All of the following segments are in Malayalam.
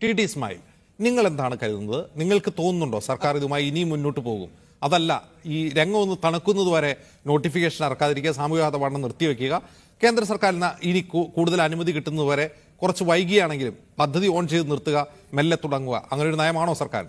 ടി ടി ഇസ്മായിൽ നിങ്ങൾ എന്താണ് കരുതുന്നത് നിങ്ങൾക്ക് തോന്നുന്നുണ്ടോ സർക്കാർ ഇതുമായി ഇനിയും മുന്നോട്ട് പോകും അതല്ല ഈ രംഗം ഒന്ന് തണുക്കുന്നത് വരെ നോട്ടിഫിക്കേഷൻ ഇറക്കാതിരിക്കുക സാമൂഹിക പഠനം നിർത്തിവെക്കുക കേന്ദ്ര സർക്കാരിന് ഇനി കൂ- കൂടുതൽ അനുമതി കിട്ടുന്നത് വരെ കുറച്ച് വൈകിയാണെങ്കിലും പദ്ധതി ഓൺ ചെയ്ത് നിർത്തുക മെല്ലെ തുടങ്ങുക അങ്ങനെ ഒരു നയമാണോ സർക്കാർ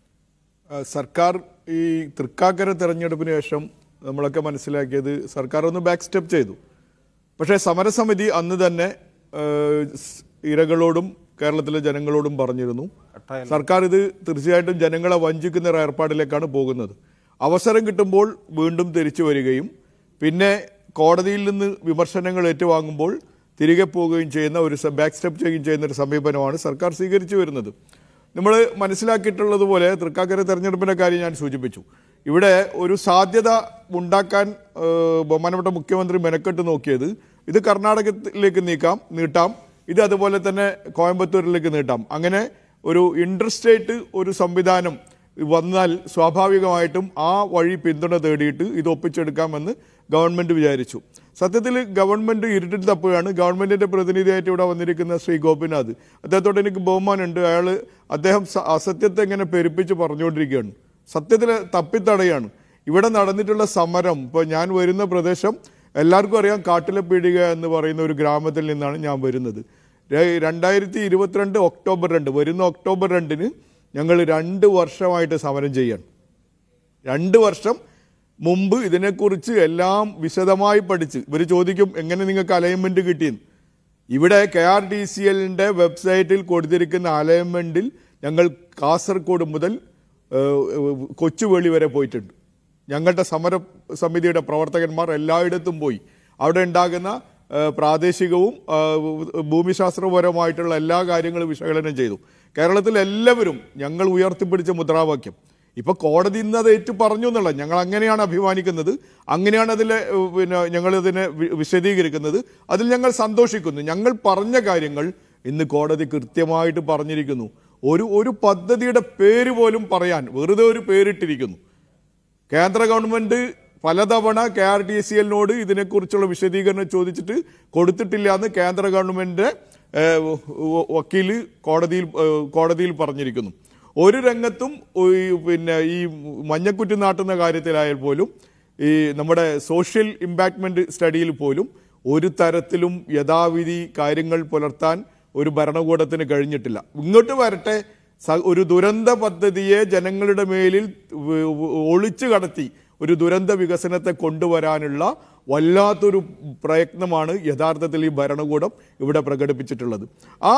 ആ, സർക്കാർ ഈ തൃക്കാക്കര തെരഞ്ഞെടുപ്പിന് ശേഷം നമ്മളൊക്കെ മനസ്സിലാക്കിയത് സർക്കാർ ഒന്ന് ബാക്ക് സ്റ്റെപ്പ് ചെയ്തു പക്ഷേ സമരസമിതി അന്ന് തന്നെ ആ, സ് ഇരകളോടും കേരളത്തിലെ ജനങ്ങളോടും പറഞ്ഞിരുന്നു സർക്കാർ ഇത് തീർച്ചയായിട്ടും ജനങ്ങളെ വഞ്ചിക്കുന്ന ഒരു ഏർപ്പാടിലേക്കാണ് പോകുന്നത് അവസരം കിട്ടുമ്പോൾ വീണ്ടും തിരിച്ചു വരികയും പിന്നെ കോടതിയിൽ നിന്ന് വിമർശനങ്ങൾ ഏറ്റുവാങ്ങുമ്പോൾ തിരികെ പോവുകയും ചെയ്യുന്ന ഒരു ബാക്ക് സ്റ്റെപ്പ് ചെയ്യുകയും ചെയ്യുന്ന ഒരു സമീപനമാണ് സർക്കാർ സ്വീകരിച്ചു വരുന്നത് നമ്മൾ മനസ്സിലാക്കിയിട്ടുള്ളതുപോലെ തൃക്കാക്കര തെരഞ്ഞെടുപ്പിന്റെ കാര്യം ഞാൻ സൂചിപ്പിച്ചു ഇവിടെ ഒരു സാധ്യത ഉണ്ടാക്കാൻ ഏഹ്, ബഹുമാനപ്പെട്ട മുഖ്യമന്ത്രി മെനക്കെട്ട് നോക്കിയത് ഇത് കർണാടകത്തിലേക്ക് നീക്കാം നീട്ടാം ഇത് അതുപോലെ തന്നെ കോയമ്പത്തൂരിലേക്ക് നീട്ടാം അങ്ങനെ ഒരു ഇൻട്രസ്റ്റേറ്റ് ഒരു സംവിധാനം വന്നാൽ സ്വാഭാവികമായിട്ടും ആ വഴി പിന്തുണ തേടിയിട്ട് ഇത് ഒപ്പിച്ചെടുക്കാമെന്ന് ഗവൺമെന്റ് വിചാരിച്ചു സത്യത്തിൽ ഗവൺമെന്റ് ഇരുട്ടിൽ തപ്പുകയാണ് ഗവൺമെന്റിന്റെ പ്രതിനിധിയായിട്ട് ഇവിടെ വന്നിരിക്കുന്ന ശ്രീ ഗോപിനാഥ് അദ്ദേഹത്തോട് എനിക്ക് ബഹുമാനമുണ്ട് അയാൾ അദ്ദേഹം സ- അസത്യത്തെ ഇങ്ങനെ പെരുപ്പിച്ച് പറഞ്ഞുകൊണ്ടിരിക്കുകയാണ് സത്യത്തിൽ തപ്പിത്തടയാണ് ഇവിടെ നടന്നിട്ടുള്ള സമരം ഇപ്പോൾ ഞാൻ വരുന്ന പ്രദേശം എല്ലാവർക്കും അറിയാം കാട്ടിലെ പീടിക എന്ന് പറയുന്ന ഒരു ഗ്രാമത്തിൽ നിന്നാണ് ഞാൻ വരുന്നത് ര- രണ്ടായിരത്തി ഇരുപത്തിരണ്ട് ഒക്ടോബർ രണ്ട് വരുന്ന ഒക്ടോബർ രണ്ടിന് ഞങ്ങൾ രണ്ട് വർഷമായിട്ട് സമരം ചെയ്യാണ് രണ്ട് വർഷം മുമ്പ് ഇതിനെക്കുറിച്ച് എല്ലാം വിശദമായി പഠിച്ച് ഇവർ ചോദിക്കും എങ്ങനെ നിങ്ങൾക്ക് അലൈൻമെന്റ് കിട്ടിയെന്ന് ഇവിടെ കെ ആർ ടി സി എല്ലിൻ്റെ വെബ്സൈറ്റിൽ കൊടുത്തിരിക്കുന്ന അലൈൻമെന്റിൽ ഞങ്ങൾ കാസർഗോഡ് മുതൽ ഏഹ്, കൊച്ചുവേളി വരെ പോയിട്ടുണ്ട് ഞങ്ങളുടെ സമര സമിതിയുടെ പ്രവർത്തകന്മാർ എല്ലായിടത്തും പോയി അവിടെ ഉണ്ടാകുന്ന ഏഹ്, പ്രാദേശികവും ഏഹ്, ഭൂമിശാസ്ത്രപരമായിട്ടുള്ള എല്ലാ കാര്യങ്ങളും വിശകലനം ചെയ്തു കേരളത്തിൽ എല്ലാവരും ഞങ്ങൾ ഉയർത്തിപ്പിടിച്ച മുദ്രാവാക്യം ഇപ്പൊ കോടതി ഇന്ന് അത് ഏറ്റു പറഞ്ഞു എന്നുള്ള ഞങ്ങൾ അങ്ങനെയാണ് അഭിമാനിക്കുന്നത് അങ്ങനെയാണ് അതിലെ ഏഹ്, പിന്നെ ഞങ്ങൾ ഇതിനെ വി- വിശദീകരിക്കുന്നത് അതിൽ ഞങ്ങൾ സന്തോഷിക്കുന്നു ഞങ്ങൾ പറഞ്ഞ കാര്യങ്ങൾ ഇന്ന് കോടതി കൃത്യമായിട്ട് പറഞ്ഞിരിക്കുന്നു ഒരു ഒരു പദ്ധതിയുടെ പേര് പോലും പറയാൻ വെറുതെ ഒരു പേരിട്ടിരിക്കുന്നു കേന്ദ്ര ഗവൺമെന്റ് പലതവണ കെ ആർ ടി സി എല്ലിനോട് ഇതിനെക്കുറിച്ചുള്ള വിശദീകരണം ചോദിച്ചിട്ട് കൊടുത്തിട്ടില്ല എന്ന് കേന്ദ്ര ഗവൺമെന്റ് ഏഹ്, വ- വക്കീല് കോടതിയിൽ ഏഹ്, കോടതിയിൽ പറഞ്ഞിരിക്കുന്നു ഒരു രംഗത്തും ഈ പിന്നെ ഈ മഞ്ഞക്കുറ്റി നാട്ടുന്ന കാര്യത്തിലായാൽ പോലും ഈ നമ്മുടെ സോഷ്യൽ ഇമ്പാക്ട്മെന്റ് സ്റ്റഡിയിൽ പോലും ഒരു തരത്തിലും യഥാവിധി കാര്യങ്ങൾ പുലർത്താൻ ഒരു ഭരണകൂടത്തിന് കഴിഞ്ഞിട്ടില്ല ഇങ്ങോട്ട് വരട്ടെ സ- ഒരു ദുരന്ത പദ്ധതിയെ ജനങ്ങളുടെ മേലിൽ വ- വ- ഒളിച്ചു കടത്തി ഒരു ദുരന്ത വികസനത്തെ കൊണ്ടുവരാനുള്ള വല്ലാത്തൊരു പ്രയത്നമാണ് യഥാർത്ഥത്തിൽ ഈ ഭരണകൂടം ഇവിടെ പ്രകടിപ്പിച്ചിട്ടുള്ളത് ആ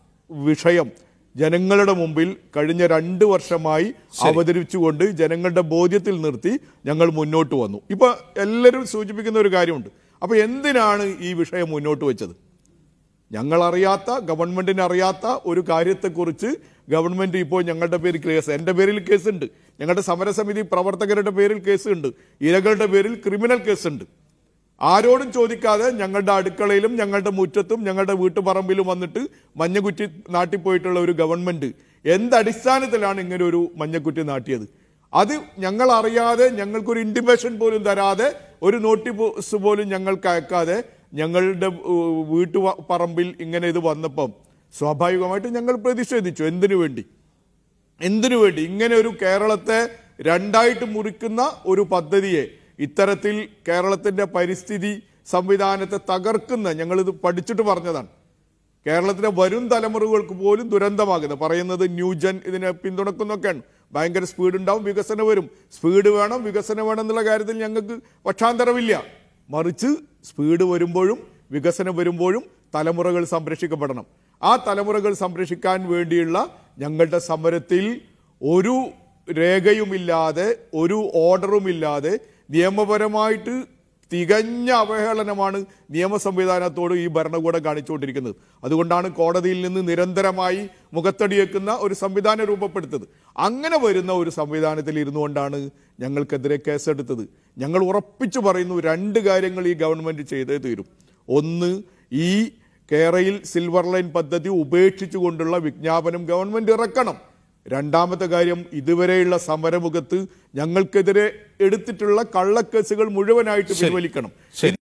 വിഷയം ജനങ്ങളുടെ മുമ്പിൽ കഴിഞ്ഞ രണ്ട് വർഷമായി അവതരിപ്പിച്ചുകൊണ്ട് ജനങ്ങളുടെ ബോധ്യത്തിൽ നിർത്തി ഞങ്ങൾ മുന്നോട്ട് വന്നു ഇപ്പൊ എല്ലാവരും സൂചിപ്പിക്കുന്ന ഒരു കാര്യമുണ്ട് അപ്പൊ എന്തിനാണ് ഈ വിഷയം മുന്നോട്ട് വെച്ചത് ഞങ്ങൾ അറിയാത്ത ഗവൺമെന്റിന് അറിയാത്ത ഒരു കാര്യത്തെക്കുറിച്ച് ഗവൺമെന്റ് ഇപ്പോൾ ഞങ്ങളുടെ പേരിൽ കേസ് എൻ്റെ പേരിൽ കേസുണ്ട് ഞങ്ങളുടെ സമരസമിതി പ്രവർത്തകരുടെ പേരിൽ കേസുണ്ട് ഇരകളുടെ പേരിൽ ക്രിമിനൽ കേസുണ്ട് ആരോടും ചോദിക്കാതെ ഞങ്ങളുടെ അടുക്കളയിലും ഞങ്ങളുടെ മുറ്റത്തും ഞങ്ങളുടെ വീട്ടുപറമ്പിലും വന്നിട്ട് മഞ്ഞക്കുറ്റി നാട്ടിപ്പോയിട്ടുള്ള ഒരു ഗവൺമെന്റ് എന്തടിസ്ഥാനത്തിലാണ് ഇങ്ങനെ ഒരു മഞ്ഞക്കുറ്റി നാട്ടിയത് അത് ഞങ്ങൾ അറിയാതെ ഞങ്ങൾക്കൊരു ഇൻറ്റിമേഷൻ പോലും തരാതെ ഒരു നോട്ടീസ് പോലും ഞങ്ങൾക്ക് അയക്കാതെ ഞങ്ങളുടെ ഏഹ്, വീട്ടു പറമ്പിൽ ഇങ്ങനെ ഇത് വന്നപ്പം സ്വാഭാവികമായിട്ട് ഞങ്ങൾ പ്രതിഷേധിച്ചു എന്തിനു വേണ്ടി എന്തിനു വേണ്ടി ഇങ്ങനെ ഒരു കേരളത്തെ രണ്ടായിട്ട് മുറിക്കുന്ന ഒരു പദ്ധതിയെ ഇത്തരത്തിൽ കേരളത്തിന്റെ പരിസ്ഥിതി സംവിധാനത്തെ തകർക്കുന്ന ഞങ്ങളിത് പഠിച്ചിട്ട് പറഞ്ഞതാണ് കേരളത്തിലെ വരും തലമുറകൾക്ക് പോലും ദുരന്തമാകുന്നത് പറയുന്നത് ന്യൂജൻ ഇതിനെ പിന്തുണക്കുന്നൊക്കെയാണ് ഭയങ്കര സ്പീഡ് ഉണ്ടാവും വികസനം വരും സ്പീഡ് വേണം വികസനം വേണം എന്നുള്ള കാര്യത്തിൽ ഞങ്ങൾക്ക് പക്ഷാന്തരമില്ല മറിച്ച് സ്പീഡ് വരുമ്പോഴും വികസനം വരുമ്പോഴും തലമുറകൾ സംരക്ഷിക്കപ്പെടണം ആ തലമുറകൾ സംരക്ഷിക്കാൻ വേണ്ടിയുള്ള ഞങ്ങളുടെ സമരത്തിൽ ഒരു രേഖയുമില്ലാതെ ഒരു ഓർഡറുമില്ലാതെ നിയമപരമായിട്ട് തികഞ്ഞ അവഹേളനമാണ് നിയമ സംവിധാനത്തോട് ഈ ഭരണകൂടം കാണിച്ചുകൊണ്ടിരിക്കുന്നത് അതുകൊണ്ടാണ് കോടതിയിൽ നിന്ന് നിരന്തരമായി മുഖത്തടിയേക്കുന്ന ഒരു സംവിധാനം രൂപപ്പെടുത്തത് അങ്ങനെ വരുന്ന ഒരു സംവിധാനത്തിൽ ഇരുന്നുകൊണ്ടാണ് ഞങ്ങൾക്കെതിരെ കേസെടുത്തത് ഞങ്ങൾ ഉറപ്പിച്ചു പറയുന്നു രണ്ട് കാര്യങ്ങൾ ഈ ഗവൺമെന്റ് ചെയ്തേ തീരും ഒന്ന് ഈ കേരയിൽ സിൽവർ ലൈൻ പദ്ധതി ഉപേക്ഷിച്ചുകൊണ്ടുള്ള വിജ്ഞാപനം ഗവൺമെന്റ് ഇറക്കണം രണ്ടാമത്തെ കാര്യം ഇതുവരെയുള്ള സമരമുഖത്ത് ഞങ്ങൾക്കെതിരെ എടുത്തിട്ടുള്ള കള്ളക്കേസുകൾ മുഴുവനായിട്ട് പിൻവലിക്കണം